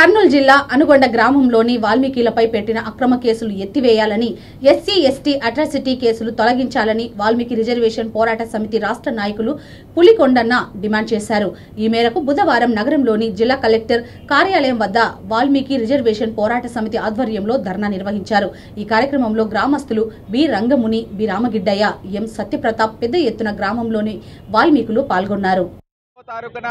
కర్నూలు జిల్లా అనుగొండ గ్రామంలోని వాల్మీకిలపై పెట్టిన అక్రమ కేసులు ఎత్తివేయాలని ఎస్సీ ఎస్టీ అట్రాసిటీ కేసులు తొలగించాలని వాల్మీకి రిజర్వేషన్ పోరాట సమితి రాష్ట్ర నాయకులు పులికొండన్న డిమాండ్ చేశారు ఈ మేరకు బుధవారం నగరంలోని జిల్లా కలెక్టర్ కార్యాలయం వద్ద వాల్మీకి రిజర్వేషన్ పోరాట సమితి ఆధ్వర్యంలో ధర్నా నిర్వహించారు ఈ కార్యక్రమంలో గ్రామస్తులు బి రంగముని బి రామగిడ్డయ్య ఎం సత్యప్రతాప్ పెద్ద ఎత్తున గ్రామంలోని వాల్మీకులు పాల్గొన్నారు తారీఖున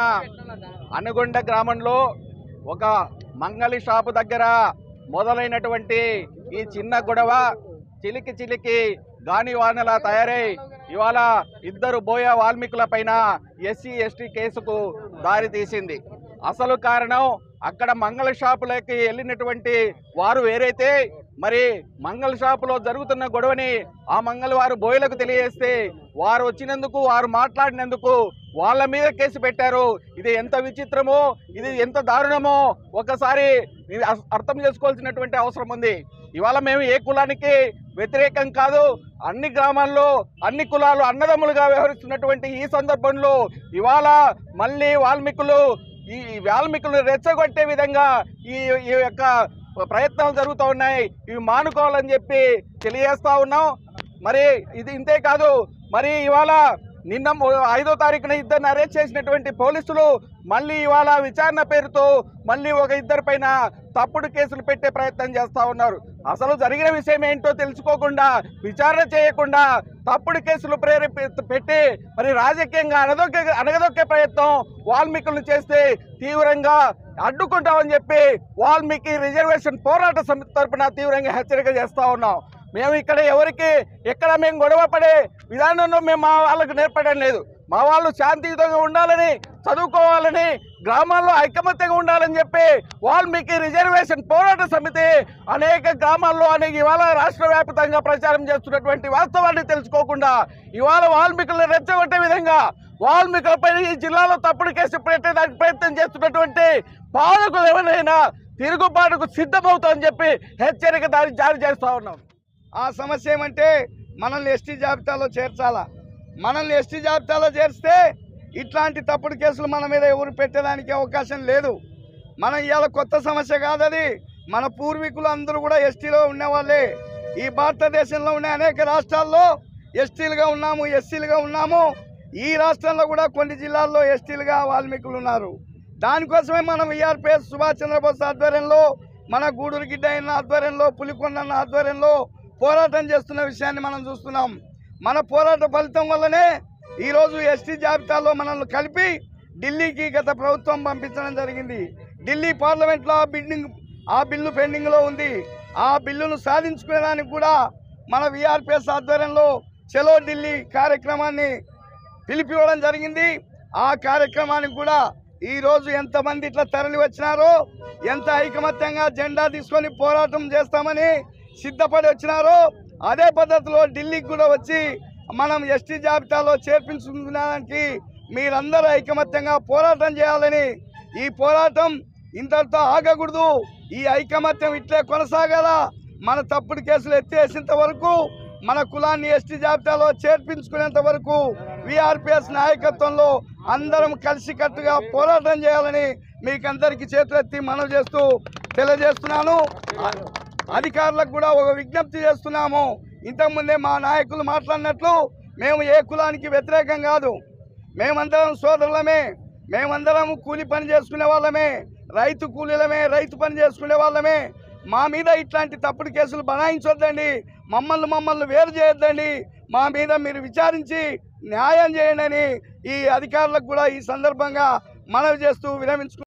అనుగొండ గ్రామంలో ఒక మంగళి షాపు దగ్గర మొదలైనటువంటి ఈ చిన్న గొడవ చిలికి చిలికి గాని వానలా తయారై ఇవాళ ఇద్దరు బోయ వాల్మీకుల పైన ఎస్సీ ఎస్టీ కేసుకు దారి తీసింది అసలు కారణం అక్కడ మంగళ షాపులకి వెళ్ళినటువంటి వారు వేరైతే మరి మంగళ షాపులో జరుగుతున్న గొడవని ఆ మంగళవారు బోయలకు తెలియజేస్తే వారు వచ్చినందుకు వారు మాట్లాడినందుకు వాళ్ళ మీద కేసు పెట్టారు ఇది ఎంత విచిత్రమో ఇది ఎంత దారుణమో ఒకసారి ఇది అస్- అర్థం చేసుకోవాల్సినటువంటి అవసరం ఉంది ఇవాళ మేము ఏ కులానికి వ్యతిరేకం కాదు అన్ని గ్రామాల్లో అన్ని కులాలు అన్నదమ్ములుగా వ్యవహరిస్తున్నటువంటి ఈ సందర్భంలో ఇవాళ మళ్ళీ వాల్మీకులు ఈ వాల్మీకులను రెచ్చగొట్టే విధంగా ఈ ఈ యొక్క ప్రయత్నాలు జరుగుతూ ఉన్నాయి ఇవి మానుకోవాలని చెప్పి తెలియజేస్తా ఉన్నాం మరి ఇది ఇంతే కాదు మరి ఇవాళ నిన్న మొ- ఐదో తారీఖున ఇద్దరిని అరెస్ట్ చేసినటువంటి పోలీసులు మళ్ళీ ఇవాళ విచారణ పేరుతో మళ్ళీ ఒక ఇద్దరి పైన తప్పుడు కేసులు పెట్టే ప్రయత్నం చేస్తా ఉన్నారు అసలు జరిగిన విషయం ఏంటో తెలుసుకోకుండా విచారణ చేయకుండా తప్పుడు కేసులు ప్రేరేపి పెట్టి మరి రాజకీయంగా అనదొక్కే అనగదొక్కే ప్రయత్నం వాల్మీకులను చేస్తే తీవ్రంగా అడ్డుకుంటామని చెప్పి వాల్మీకి రిజర్వేషన్ పోరాట సమితి తరపున తీవ్రంగా హెచ్చరిక చేస్తా ఉన్నాం మేము ఇక్కడ ఎవరికి ఎక్కడ మేము గొడవ పడే విధానంలో మేము మా వాళ్ళకు నేర్పడం లేదు మా వాళ్ళు శాంతియుతంగా ఉండాలని చదువుకోవాలని గ్రామాల్లో ఐకమత్యంగా ఉండాలని చెప్పి వాల్మీకి రిజర్వేషన్ పోరాట సమితి అనేక గ్రామాల్లో అనేక ఇవాళ రాష్ట్ర వ్యాప్తంగా ప్రచారం చేస్తున్నటువంటి వాస్తవాన్ని తెలుసుకోకుండా ఇవాళ వాల్మీకులను రెచ్చగొట్టే విధంగా వాల్మీకులపై ఈ జిల్లాలో తప్పుడు కేసు పెట్టేదానికి ప్రయత్నం చేస్తున్నటువంటి పాలకులు ఎవరైనా తిరుగుబాటుకు సిద్ధమవుతామని చెప్పి హెచ్చరిక దారి జారీ చేస్తా ఉన్నాం ఆ సమస్య ఏమంటే మనల్ని ఎస్టీ జాబితాలో చేర్చాలా మనల్ని ఎస్టీ జాబితాలో చేర్స్తే ఇట్లాంటి తప్పుడు కేసులు మన మీద ఎవరు పెట్టడానికి అవకాశం లేదు మనం ఇవాళ కొత్త సమస్య కాదది మన పూర్వీకులు అందరూ కూడా ఎస్టీలో ఉండేవాళ్ళే ఈ భారతదేశంలో ఉండే అనేక రాష్ట్రాల్లో ఎస్టీలుగా ఉన్నాము ఎస్సీలుగా ఉన్నాము ఈ రాష్ట్రంలో కూడా కొన్ని జిల్లాల్లో ఎస్టీలుగా వాల్మీకులు ఉన్నారు దానికోసమే మనం ఈఆర్పిఎస్ సుభాష్ చంద్రబోస్ ఆధ్వర్యంలో మన గూడూరు గిడ్డ అయిన ఆధ్వర్యంలో పులికొండన్న ఆధ్వర్యంలో పోరాటం చేస్తున్న విషయాన్ని మనం చూస్తున్నాం మన పోరాట ఫలితం వల్లనే ఈరోజు ఎస్టీ జాబితాలో మనల్ని కలిపి ఢిల్లీకి గత ప్రభుత్వం పంపించడం జరిగింది ఢిల్లీ పార్లమెంట్లో ఆ బిల్డింగ్ ఆ బిల్లు పెండింగ్లో ఉంది ఆ బిల్లును సాధించుకునేదానికి కూడా మన విఆర్పిఎస్ ఆధ్వర్యంలో చలో ఢిల్లీ కార్యక్రమాన్ని పిలిపివ్వడం జరిగింది ఆ కార్యక్రమానికి కూడా ఈరోజు ఎంతమంది ఇట్లా తరలి వచ్చినారో ఎంత ఐకమత్యంగా జెండా తీసుకొని పోరాటం చేస్తామని సిద్ధపడి వచ్చినారో అదే పద్ధతిలో ఢిల్లీకి కూడా వచ్చి మనం ఎస్టీ జాబితాలో చేర్పించుకునేదానికి మీరందరూ ఐకమత్యంగా పోరాటం చేయాలని ఈ పోరాటం ఇంతటితో ఆగకూడదు ఈ ఐకమత్యం ఇట్లే కొనసాగాల మన తప్పుడు కేసులు ఎత్తేసేంత వరకు మన కులాన్ని ఎస్టీ జాబితాలో చేర్పించుకునేంత వరకు విఆర్పిఎస్ నాయకత్వంలో అందరం కలిసికట్టుగా పోరాటం చేయాలని మీకందరికీ చేతులెత్తి మనవి చేస్తూ తెలియజేస్తున్నాను అ- అధికారులకు కూడా ఒక విజ్ఞప్తి చేస్తున్నాము ఇంతకుముందే మా నాయకులు మాట్లాడినట్లు మేము ఏ కులానికి వ్యతిరేకం కాదు మేమందరం సోదరులమే మేమందరం కూలి పని చేసుకునే వాళ్ళమే రైతు కూలీలమే రైతు పని చేసుకునే వాళ్ళమే మా మీద ఇట్లాంటి తప్పుడు కేసులు బనాయించొద్దండి మమ్మల్ని మమ్మల్ని వేరు చేయొద్దండి మా మీద మీరు విచారించి న్యాయం చేయండి అని ఈ అధికారులకు కూడా ఈ సందర్భంగా మనవి చేస్తూ విరమించుకు